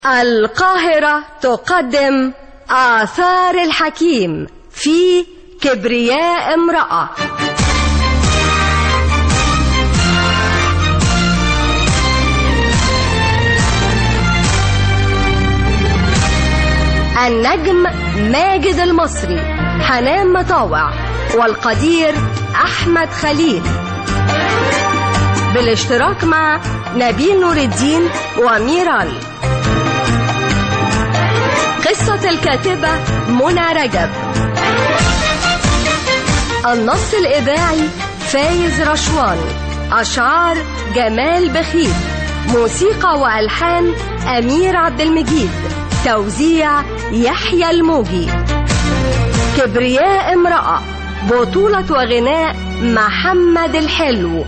القاهرة تقدم آثار الحكيم في كبرياء امرأة النجم ماجد المصري حنان مطاوع والقدير أحمد خليل بالاشتراك مع نبيل نور الدين وميرال قصة الكاتبة منى رجب النص الإذاعي فايز رشوان أشعار جمال بخيت موسيقى وألحان أمير عبد المجيد توزيع يحيى الموجي كبرياء امرأة بطولة وغناء محمد الحلو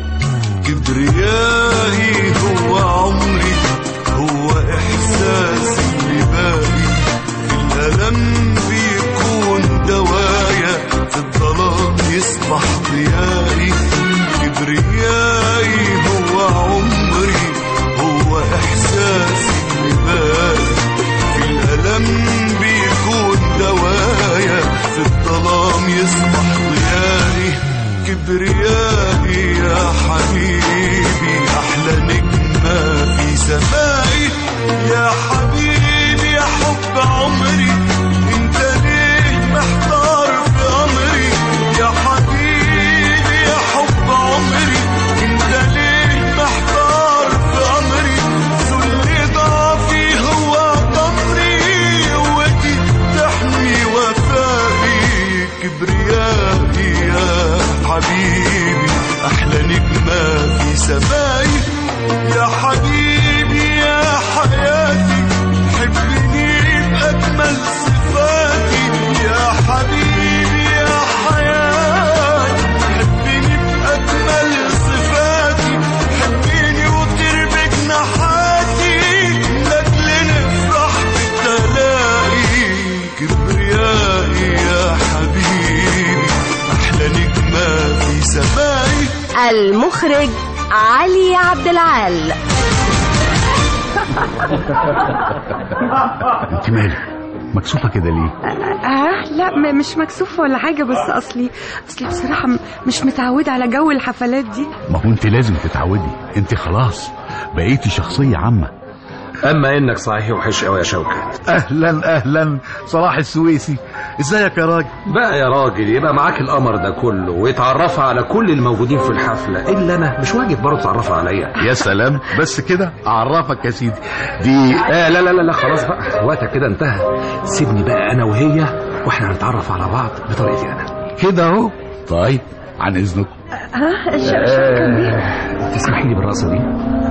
كبريائي هو عمري هو إحساسي اللي باقي في الألم بيكون دوايا في الظلام يصبح ضيائي كبريائي هو عمري هو إحساسي اللي باقي في الألم بيكون دوايا في الظلام يصبح ضيائي كبريائي يا حبيبي أحلى نجمة في سمائي يا حبيبي يا حب عمري انت ليه محتار في أمري يا حبيبي يا حب عمري انت ليه محتار في أمري ذل ضعفي هو ضمري قوتي تحمي وفائي كبريائي يا حبيبي أحلى نجمة في سمائي يا حبيبي يا حياتي حبني بأجمل صفاتي يا حبيبي يا حياتي حبني بأجمل صفاتي حبني وطير بجناحاتي لأجل نفرح بالتلاقي كبريائي يا حبيبي أحلى نجمة في سمائي المخرج علي عبد العال انت مالك مكسوفه كده ليه اه لا م- مش مكسوفه ولا حاجه بس اصلي اصلي بصراحه م- مش متعوده على جو الحفلات دي ما هو انت لازم تتعودي انت خلاص بقيتي شخصيه عامه اما انك صحيح وحش قوي يا شوكت اهلا اهلا صلاح السويسي ازيك يا راجل بقى يا راجل يبقى معاك القمر ده كله ويتعرفها على كل الموجودين في الحفله الا انا مش واجب برضه تعرفها عليا يا سلام بس كده اعرفك يا سيدي دي آه لا لا لا لا خلاص بقى وقتك كده انتهى سيبني بقى انا وهي واحنا هنتعرف على بعض بطريقتي انا كده اهو طيب عن اذنكم اه ش- شكرا ليك. آه تسمحي لي بالرقصه دي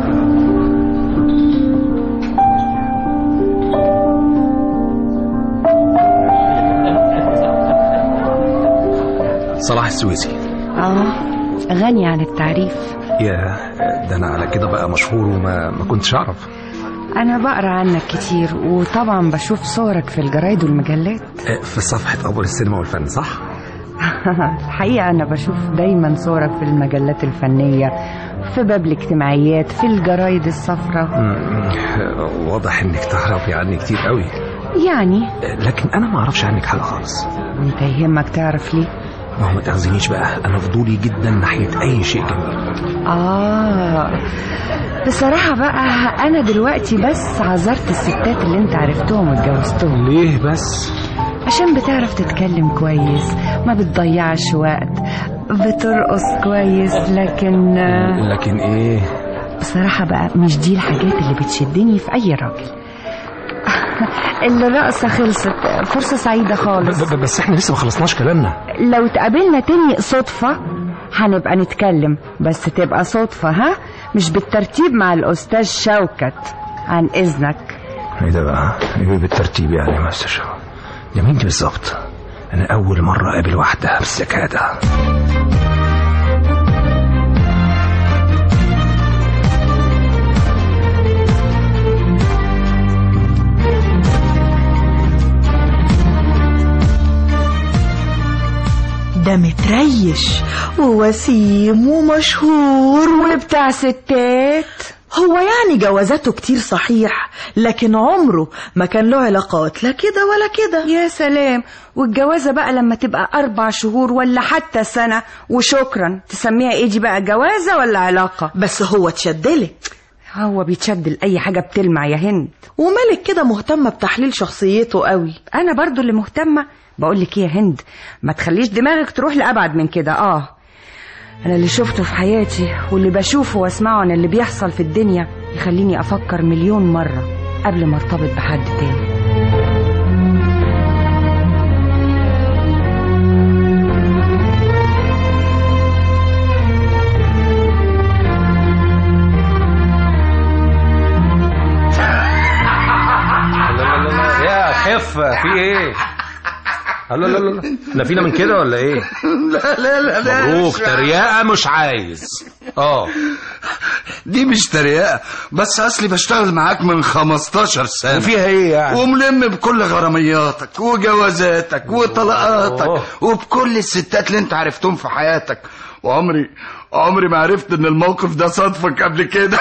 صلاح السويسي اه غني عن التعريف يا ده انا على كده بقى مشهور وما ما كنتش اعرف انا بقرا عنك كتير وطبعا بشوف صورك في الجرايد والمجلات آه، في صفحه ابو السينما والفن صح الحقيقه انا بشوف دايما صورك في المجلات الفنيه في باب الاجتماعيات في الجرايد الصفراء مم، واضح انك تعرفي عني كتير قوي يعني لكن انا ما اعرفش عنك حاجه خالص انت يهمك تعرف ليه ما هو ما تاخذنيش بقى انا فضولي جدا ناحيه اي شيء جميل آه بصراحة بقى أنا دلوقتي بس عذرت الستات اللي أنت عرفتهم واتجوزتهم ليه بس عشان بتعرف تتكلم كويس ما بتضيعش وقت بترقص كويس لكن آه، لكن ايه بصراحة بقى مش دي الحاجات اللي بتشدني في أي راجل الرقصة خلصت فرصة سعيدة خالص ب- ب- بس احنا لسه ما خلصناش كلامنا لو اتقابلنا تاني صدفة هنبقى نتكلم بس تبقى صدفة ها مش بالترتيب مع الأستاذ شوكت عن إذنك ايه ده بقى ايه بالترتيب يعني يا مستر شو ده مين دي بالظبط انا اول مره اقابل واحده بالذكاء ده ده متريش ووسيم ومشهور و... وبتاع ستات هو يعني جوازاته كتير صحيح لكن عمره ما كان له علاقات لا كده ولا كده يا سلام والجوازة بقى لما تبقى أربع شهور ولا حتى سنة وشكرا تسميها إيه دي بقى جوازة ولا علاقة بس هو اتشدلك هو بيتشد لأي حاجة بتلمع يا هند ومالك كده مهتمة بتحليل شخصيته قوي أنا برضو اللي مهتمة بقول لك إيه يا هند ما تخليش دماغك تروح لأبعد من كده آه أنا اللي شفته في حياتي واللي بشوفه واسمعه عن اللي بيحصل في الدنيا يخليني أفكر مليون مرة قبل ما ارتبط بحد تاني لا لا لا يا خفة في ايه لا لا لا لا احنا فينا من كده ولا ايه لا لا لا لا مبروك تريقة مش عايز اه دي مش تريقة بس أصلي بشتغل معاك من 15 سنة وفيها ايه يعني وملم بكل غرامياتك وجوازاتك وطلقاتك أوه. وبكل الستات اللي انت عرفتهم في حياتك وعمري عمري ما عرفت ان الموقف ده صادفك قبل كده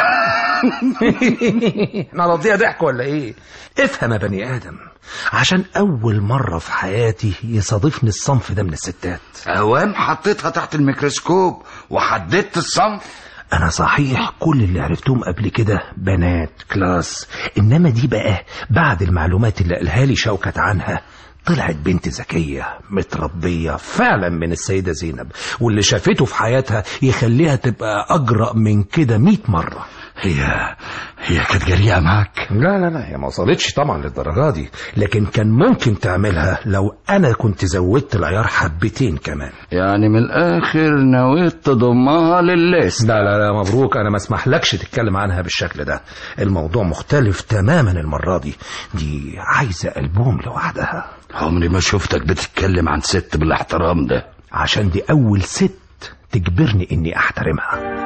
احنا هنقضيها ضحك ولا ايه افهم يا بني ادم عشان اول مرة في حياتي يصادفني الصنف ده من الستات اوام حطيتها تحت الميكروسكوب وحددت الصنف انا صحيح كل اللي عرفتهم قبل كده بنات كلاس انما دي بقى بعد المعلومات اللي قالها لي شوكت عنها طلعت بنت ذكية متربية فعلا من السيدة زينب واللي شافته في حياتها يخليها تبقى أجرأ من كده مئة مرة هي هي كانت جريئة معاك لا لا لا هي ما وصلتش طبعا للدرجة دي لكن كان ممكن تعملها لو أنا كنت زودت العيار حبتين كمان يعني من الآخر نويت تضمها للليست لا لا لا مبروك انا ما اسمحلكش تتكلم عنها بالشكل ده الموضوع مختلف تماما المرة دي دي عايزة ألبوم لوحدها عمري ما شفتك بتتكلم عن ست بالاحترام ده عشان دي أول ست تجبرني إني أحترمها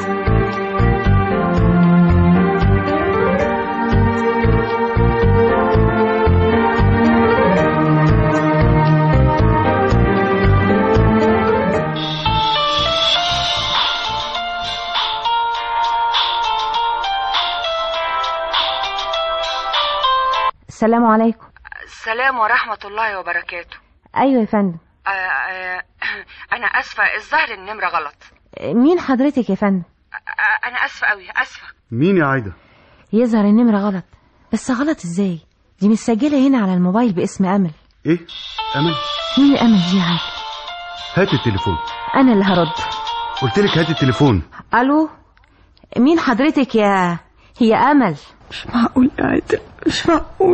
السلام عليكم السلام ورحمة الله وبركاته ايوه يا فندم آه آه أنا أسفة الظاهر النمرة غلط مين حضرتك يا فندم آه أنا أسفة أوي أسفة مين يا عايدة يظهر النمرة غلط بس غلط ازاي دي مسجلة هنا على الموبايل باسم امل ايه امل مين امل دي يا عادل هات التليفون انا اللي هرد قلت لك هات التليفون الو مين حضرتك يا هي امل مش معقول يا عادل مش معقول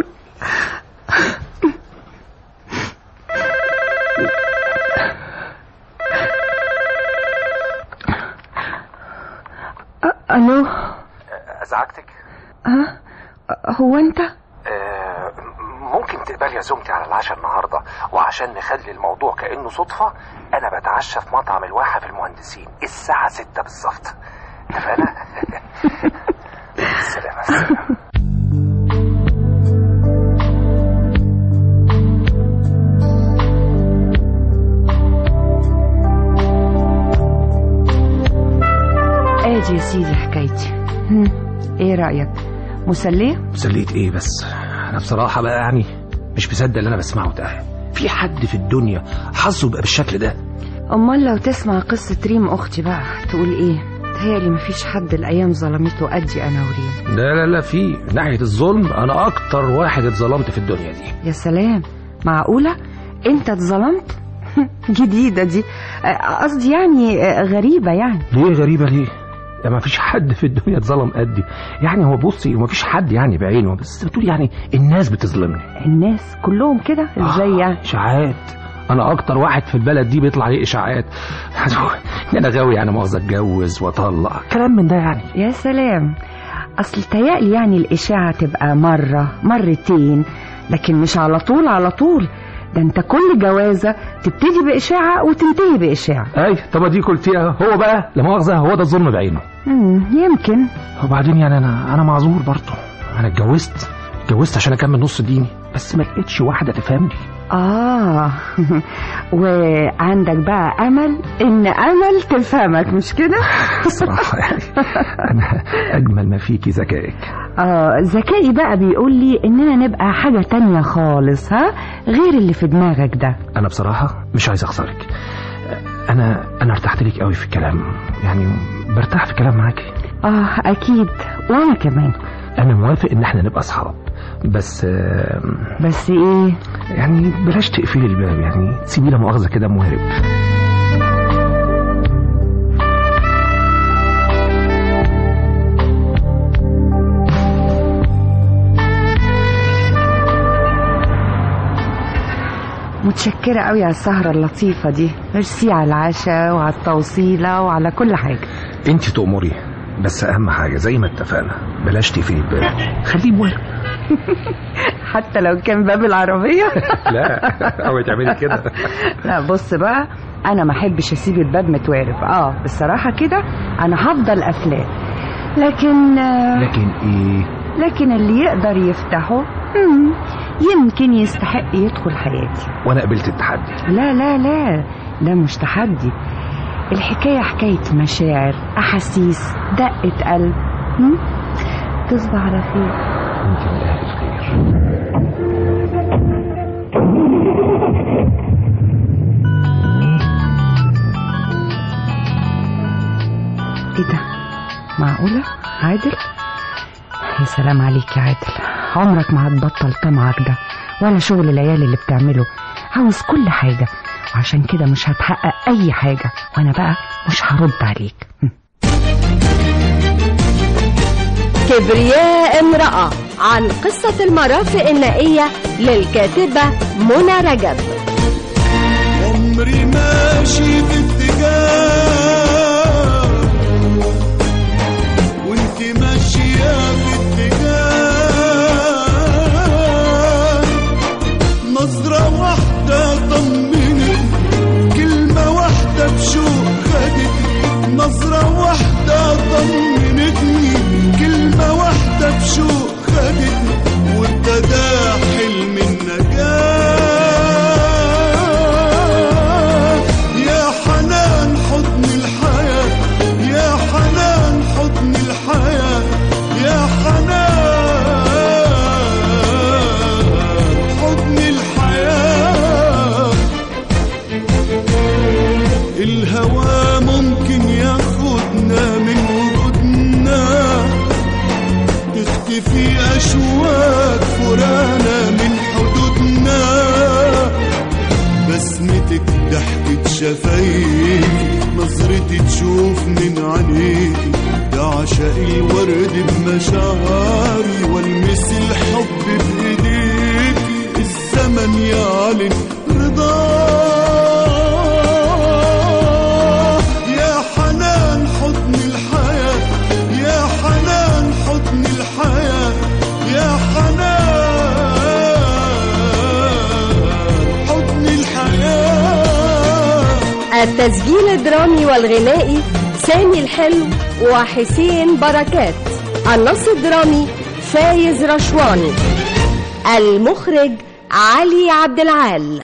أ- الو أزعجتك؟ ها هو انت ممكن تقبلي يا زومتي على العشاء النهاردة وعشان نخلي الموضوع كأنه صدفة أنا بتعشى في مطعم الواحة في المهندسين الساعة ستة بالظبط اتفقنا؟ السلامة السلامة ادي يا سيدي حكايتي هم، ايه رأيك مسلية مسلية ايه بس انا بصراحة بقى يعني مش مصدق اللي انا بسمعه ده في حد في الدنيا حظه يبقى بالشكل ده امال لو تسمع قصة ريم اختي بقى تقول ايه تهيألي مفيش حد الايام ظلمته قدي انا وريم لا لا لا في ناحية الظلم انا اكتر واحد اتظلمت في الدنيا دي يا سلام معقولة انت اتظلمت جديدة دي آه، قصدي يعني آه، غريبة يعني ليه غريبة ليه ده ما فيش حد في الدنيا اتظلم قدي يعني هو بصي ما فيش حد يعني بعينه بس بتقول يعني الناس بتظلمني الناس كلهم كده ازاي يعني اشاعات انا اكتر واحد في البلد دي بيطلع ليه اشاعات ان انا غاوي يعني مؤاخذه اتجوز واطلق كلام من ده يعني يا سلام اصل تهيألي يعني الاشاعة تبقى مرة مرتين لكن مش على طول على طول ده انت كل جوازة تبتدي بإشاعة وتنتهي بإشاعة اي طب دي قلتيها هو بقى لا مؤاخذه هو ده الظلم بعينه مم، يمكن وبعدين يعني انا انا معذور برضه انا اتجوزت اتجوزت عشان اكمل نص ديني بس ما لقيتش واحده تفهمني اه وعندك بقى امل ان امل تفهمك مش كده صراحة يعني أنا أجمل ما فيكي ذكائك اه ذكائي بقى بيقول لي اننا نبقى حاجة تانية خالص ها غير اللي في دماغك ده أنا بصراحة مش عايز أخسرك أنا أنا ارتحت لك قوي في الكلام يعني برتاح في الكلام معاكي اه اكيد وانا كمان أنا موافق إن احنا نبقى أصحاب بس آه، بس ايه يعني بلاش تقفلي الباب يعني سيبي لا مؤاخذة كده مهرب متشكرة قوي على السهرة اللطيفة دي ميرسي على العشاء وعلى التوصيلة وعلى كل حاجة انت تأمري بس أهم حاجة زي ما اتفقنا بلاش تقفلي الباب خليه مهرب حتى لو كان باب العربية لا أوي تعملي كده لا بص بقى انا ما احبش اسيب الباب متوارب اه بصراحة كده انا هفضل قافلاه لكن آه، لكن إيه لكن اللي يقدر يفتحه مم، يمكن يستحق يدخل حياتي وأنا قبلت التحدي لا لا لا ده مش تحدي الحكاية حكاية مشاعر أحاسيس دقة قلب مم؟ تصبح على خير يمكن الأهل الخير ايه ده معقولة عادل يا سلام عليك يا عادل عمرك ما هتبطل طمعك ده ولا شغل العيال اللي بتعمله عاوز كل حاجة وعشان كده مش هتحقق أي حاجة وأنا بقى مش هرد عليك هم. كبرياء امرأة عن قصة المرافق النائية للكاتبة منى رجب عمري ماشي في اتجاه وانت ماشية في اتجاه نظرة واحدة طمنت كلمة واحدة بشوق خدت نظرة واحدة طمنتني كلمة واحدة بشوق خدت وابتدى حلم النجاة يا حنان حضن الحياة يا حنان حضن الحياة يا حنان حضن الحياة الهوى ممكن ياخدنا من وجودنا تختفي أشواك فرانا من حدودنا بسمتك ضحكة شفايفي نظرتي تشوف من عينيكي يا عشاق الورد بمشاعري والمس الحب بايديكي الزمن يعلن رضاه يا حنان حضن الحياة يا حنان حضن الحياة يا حنان حضن الحياة التسجيل الدرامي والغنائي سامي الحلو وحسين بركات النص الدرامي فايز رشواني المخرج علي عبد العال